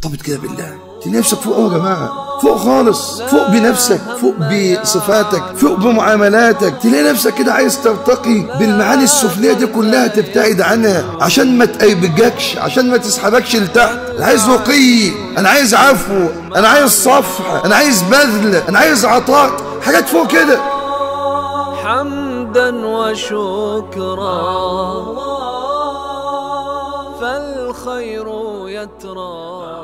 ارتبط كده بالله تلاقي نفسك فوق أوي يا جماعة فوق خالص فوق بنفسك فوق بصفاتك فوق بمعاملاتك تلاقي نفسك كده عايز ترتقي بالمعاني السفلية دي كلها تبتعد عنها عشان ما تأيبجكش عشان ما تسحبكش لتحت انا عايز رقي انا عايز عفو انا عايز صفح انا عايز بذل انا عايز عطاء حاجات فوق كده حمدا وشكرا فالخير يترى